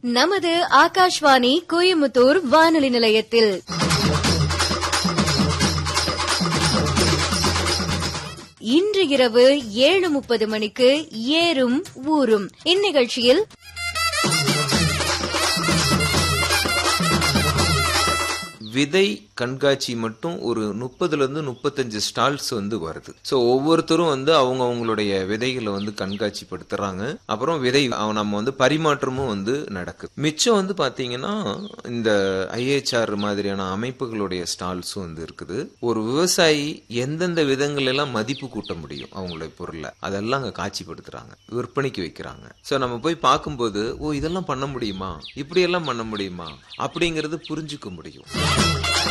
நமது ஆகாஷ்வாணி கோயம்புத்தூர் வானொலி நிலையத்தில் இன்று இரவு ஏழு முப்பது மணிக்கு ஏறும் ஊரும் இந்நிகழ்ச்சியில் விதை கண்காட்சி மட்டும் ஒரு முப்பதுல இருந்து முப்பத்தஞ்சு ஸ்டால்ஸ் வந்து வருது ஸோ ஒவ்வொருத்தரும் வந்து அவங்க அவங்களுடைய விதைகளை வந்து கண்காட்சி படுத்துறாங்க அப்புறம் விதை அவ- நம்ம வந்து பரிமாற்றமும் வந்து நடக்குது மிச்சம் வந்து பாத்தீங்கன்னா இந்த ஐஏஹெச்ஆர் மாதிரியான அமைப்புகளுடைய ஸ்டால்ஸும் வந்து இருக்குது ஒரு விவசாயி எந்தெந்த விதங்கள் எல்லாம் மதிப்பு கூட்ட முடியும் அவங்களுடைய பொருளை அதெல்லாம் அங்க காட்சிப்படுத்துறாங்க விற்பனைக்கு வைக்கிறாங்க ஸோ நம்ம போய் பார்க்கும்போது ஓ இதெல்லாம் பண்ண முடியுமா இப்படி எல்லாம் பண்ண முடியுமா அப்படிங்கறது புரிஞ்சுக்க முடியும்